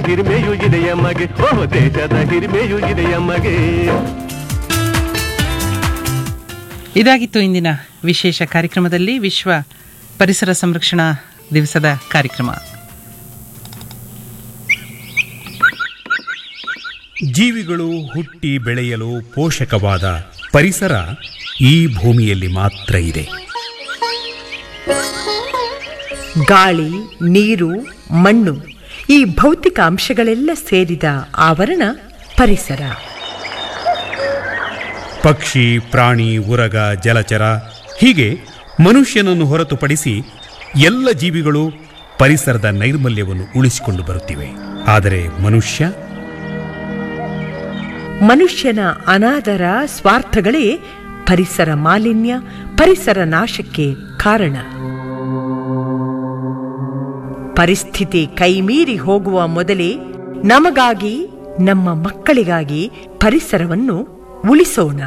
ಹಿರಿಮೆಯೂ ಇದೆಯಮ್ಮಗೆ ಓ ದೇಶದ ಹಿರಿಮೆಯೂ ಇದೆಯಮ್ಮಗೆ ಇದಾಗಿತ್ತು ಇಂದಿನ ವಿಶೇಷ ಕಾರ್ಯಕ್ರಮದಲ್ಲಿ ವಿಶ್ವ ಪರಿಸರ ಸಂರಕ್ಷಣಾ ದಿವಸದ ಕಾರ್ಯಕ್ರಮ ಜೀವಿಗಳು ಹುಟ್ಟಿ ಬೆಳೆಯಲು ಪೋಷಕವಾದ ಪರಿಸರ ಈ ಭೂಮಿಯಲ್ಲಿ ಮಾತ್ರ ಇದೆ ಗಾಳಿ ನೀರು ಮಣ್ಣು ಈ ಭೌತಿಕ ಅಂಶಗಳೆಲ್ಲ ಸೇರಿದ ಆವರಣ ಪರಿಸರ ಪಕ್ಷಿ ಪ್ರಾಣಿ ಉರಗ ಜಲಚರ ಹೀಗೆ ಮನುಷ್ಯನನ್ನು ಹೊರತುಪಡಿಸಿ ಎಲ್ಲ ಜೀವಿಗಳು ಪರಿಸರದ ನೈರ್ಮಲ್ಯವನ್ನು ಉಳಿಸಿಕೊಂಡು ಬರುತ್ತಿವೆ ಆದರೆ ಮನುಷ್ಯ ಮನುಷ್ಯನ ಅನಾದರ ಸ್ವಾರ್ಥಗಳೇ ಪರಿಸರ ಮಾಲಿನ್ಯ ಪರಿಸರ ನಾಶಕ್ಕೆ ಕಾರಣ ಪರಿಸ್ಥಿತಿ ಕೈಮೀರಿ ಹೋಗುವ ಮೊದಲೇ ನಮಗಾಗಿ ನಮ್ಮ ಮಕ್ಕಳಿಗಾಗಿ ಪರಿಸರವನ್ನು ಉಳಿಸೋಣ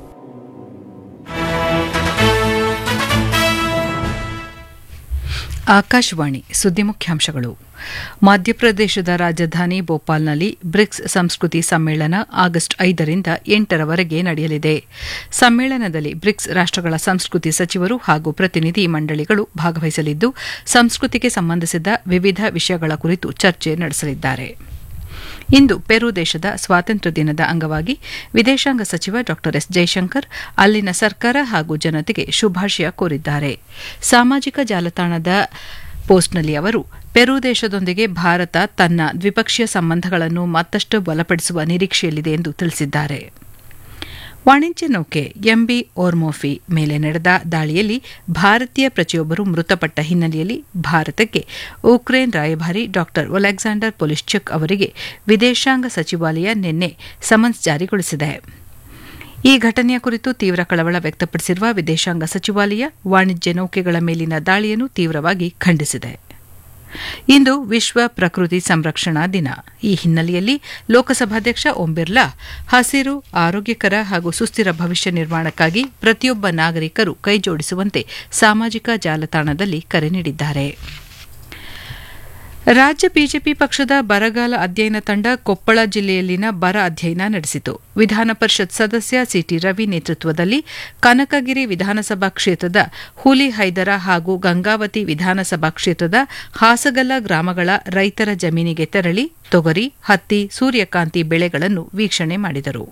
ಆಕಾಶವಾಣಿ ಸುದ್ದಿ ಮುಖ್ಯಾಂಶಗಳು ಮಧ್ಯಪ್ರದೇಶದ ರಾಜಧಾನಿ ಭೋಪಾಲ್ನಲ್ಲಿ ಬ್ರಿಕ್ಸ್ ಸಂಸ್ಕೃತಿ ಸಮ್ಮೇಳನ ಆಗಸ್ಟ್ ಐದರಿಂದ ಎಂಟರವರೆಗೆ ನಡೆಯಲಿದೆ ಸಮ್ಮೇಳನದಲ್ಲಿ ಬ್ರಿಕ್ಸ್ ರಾಷ್ಟ್ರಗಳ ಸಂಸ್ಕೃತಿ ಸಚಿವರು ಹಾಗೂ ಪ್ರತಿನಿಧಿ ಮಂಡಳಿಗಳು ಭಾಗವಹಿಸಲಿದ್ದು ಸಂಸ್ಕೃತಿಗೆ ಸಂಬಂಧಿಸಿದ ವಿವಿಧ ವಿಷಯಗಳ ಕುರಿತು ಚರ್ಚೆ ನಡೆಸಲಿದ್ದಾರೆ ಇಂದು ಪೆರು ದೇಶದ ಸ್ವಾತಂತ್ರ್ಯ ದಿನದ ಅಂಗವಾಗಿ ವಿದೇಶಾಂಗ ಸಚಿವ ಡಾ ಎಸ್ ಜೈಶಂಕರ್ ಅಲ್ಲಿನ ಸರ್ಕಾರ ಹಾಗೂ ಜನತೆಗೆ ಶುಭಾಶಯ ಕೋರಿದ್ದಾರೆ ಸಾಮಾಜಿಕ ಜಾಲತಾಣದ ಪೋಸ್ಟ್ನಲ್ಲಿ ಅವರು ಪೆರು ದೇಶದೊಂದಿಗೆ ಭಾರತ ತನ್ನ ದ್ವಿಪಕ್ಷೀಯ ಸಂಬಂಧಗಳನ್ನು ಮತ್ತಷ್ಟು ಬಲಪಡಿಸುವ ನಿರೀಕ್ಷೆಯಲ್ಲಿದೆ ಎಂದು ತಿಳಿಸಿದ್ದಾರೆ ವಾಣಿಜ್ಯ ನೌಕೆ ಎಂಬಿ ಓರ್ಮೋಫಿ ಮೇಲೆ ನಡೆದ ದಾಳಿಯಲ್ಲಿ ಭಾರತೀಯ ಪ್ರಜೆಯೊಬ್ಬರು ಮೃತಪಟ್ಟ ಹಿನ್ನೆಲೆಯಲ್ಲಿ ಭಾರತಕ್ಕೆ ಉಕ್ರೇನ್ ರಾಯಭಾರಿ ಡಾ ಒಲೆಕ್ಸಾಂಡರ್ ಪೊಲಿಶ್ಚಕ್ ಅವರಿಗೆ ವಿದೇಶಾಂಗ ಸಚಿವಾಲಯ ನಿನ್ನೆ ಸಮನ್ಸ್ ಜಾರಿಗೊಳಿಸಿದೆ ಈ ಘಟನೆಯ ಕುರಿತು ತೀವ್ರ ಕಳವಳ ವ್ಯಕ್ತಪಡಿಸಿರುವ ವಿದೇಶಾಂಗ ಸಚಿವಾಲಯ ವಾಣಿಜ್ಯ ನೌಕೆಗಳ ಮೇಲಿನ ದಾಳಿಯನ್ನು ತೀವ್ರವಾಗಿ ಖಂಡಿಸಿದೆ ಇಂದು ವಿಶ್ವ ಪ್ರಕೃತಿ ಸಂರಕ್ಷಣಾ ದಿನ ಈ ಹಿನ್ನೆಲೆಯಲ್ಲಿ ಲೋಕಸಭಾಧ್ಯಕ್ಷ ಓಂ ಬಿರ್ಲಾ ಹಸಿರು ಆರೋಗ್ಯಕರ ಹಾಗೂ ಸುಸ್ಥಿರ ಭವಿಷ್ಯ ನಿರ್ಮಾಣಕ್ಕಾಗಿ ಪ್ರತಿಯೊಬ್ಬ ನಾಗರಿಕರು ಕೈಜೋಡಿಸುವಂತೆ ಸಾಮಾಜಿಕ ಜಾಲತಾಣದಲ್ಲಿ ಕರೆ ನೀಡಿದ್ದಾರೆ ರಾಜ್ಯ ಬಿಜೆಪಿ ಪಕ್ಷದ ಬರಗಾಲ ಅಧ್ಯಯನ ತಂಡ ಕೊಪ್ಪಳ ಜಿಲ್ಲೆಯಲ್ಲಿನ ಬರ ಅಧ್ಯಯನ ನಡೆಸಿತು ವಿಧಾನ ಪರಿಷತ್ ಸದಸ್ಯ ಸಿಟಿ ರವಿ ನೇತೃತ್ವದಲ್ಲಿ ಕನಕಗಿರಿ ವಿಧಾನಸಭಾ ಕ್ಷೇತ್ರದ ಹುಲಿಹೈದರ ಹಾಗೂ ಗಂಗಾವತಿ ವಿಧಾನಸಭಾ ಕ್ಷೇತ್ರದ ಹಾಸಗಲ್ಲ ಗ್ರಾಮಗಳ ರೈತರ ಜಮೀನಿಗೆ ತೆರಳಿ ತೊಗರಿ ಹತ್ತಿ ಸೂರ್ಯಕಾಂತಿ ಬೆಳೆಗಳನ್ನು ವೀಕ್ಷಣೆ ಮಾಡಿದರು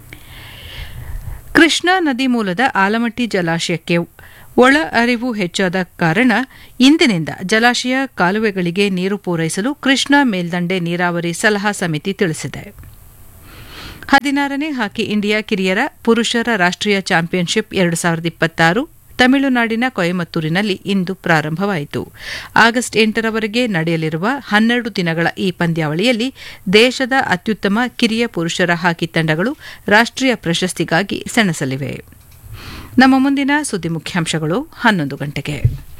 ಕೃಷ್ಣಾ ನದಿ ಮೂಲದ ಆಲಮಟ್ಟಿ ಜಲಾಶಯಕ್ಕೆ ಒಳ ಅರಿವು ಹೆಚ್ಚಾದ ಕಾರಣ ಇಂದಿನಿಂದ ಜಲಾಶಯ ಕಾಲುವೆಗಳಿಗೆ ನೀರು ಪೂರೈಸಲು ಕೃಷ್ಣಾ ಮೇಲ್ದಂಡೆ ನೀರಾವರಿ ಸಲಹಾ ಸಮಿತಿ ತಿಳಿಸಿದೆ ಹದಿನಾರನೇ ಹಾಕಿ ಇಂಡಿಯಾ ಕಿರಿಯರ ಪುರುಷರ ರಾಷ್ಟ್ರೀಯ ಚಾಂಪಿಯನ್ಶಿಪ್ ಎರಡು ಸಾವಿರದ ಇಪ್ಪತ್ತಾರು ತಮಿಳುನಾಡಿನ ಕೊಯಮತ್ತೂರಿನಲ್ಲಿ ಇಂದು ಪ್ರಾರಂಭವಾಯಿತು ಆಗಸ್ಟ್ ಎಂಟರವರೆಗೆ ನಡೆಯಲಿರುವ ಹನ್ನೆರಡು ದಿನಗಳ ಈ ಪಂದ್ಯಾವಳಿಯಲ್ಲಿ ದೇಶದ ಅತ್ಯುತ್ತಮ ಕಿರಿಯ ಪುರುಷರ ಹಾಕಿ ತಂಡಗಳು ರಾಷ್ಟ್ರೀಯ ಪ್ರಶಸ್ತಿಗಾಗಿ ಸೆಣಸಲಿವೆ ನಮ್ಮ ಮುಂದಿನ ಸುದ್ದಿ ಮುಖ್ಯಾಂಶಗಳು ಹನ್ನೊಂದು ಗಂಟೆಗೆ